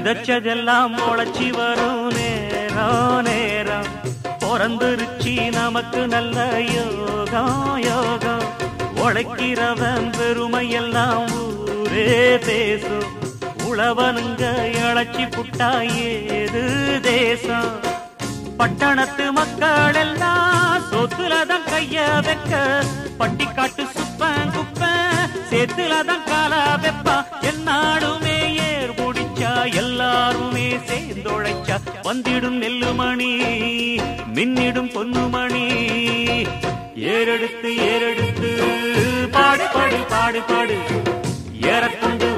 விதைச்சதெல்லாம் முளைச்சி வரும் நேரம் நேரம் பிறந்துருச்சி நமக்கு நல்ல யோகம் யோகம் உழைக்கிறவன் பெருமையெல்லாம் ஊரே பேசும் உழவனுங்க இழைச்சி புட்டா ஏது தேசம் பட்டணத்து மக்கள் எல்லாம் சொத்துலதான் கைய வைக்க பட்டிக்காட்டு சுப்பன் குப்பன் சேத்துலதான் கால வெப்பா என்னாடுமே ஏர் முடிச்சா எல்லாருமே சேர்ந்தொழைச்சா வந்திடும் நெல்லுமணி மின்னிடும் பொன்னுமணி ஏறெடுத்து ஏறெடுத்து பாடு பாடு பாடு பாடு ஏறக்கொண்டு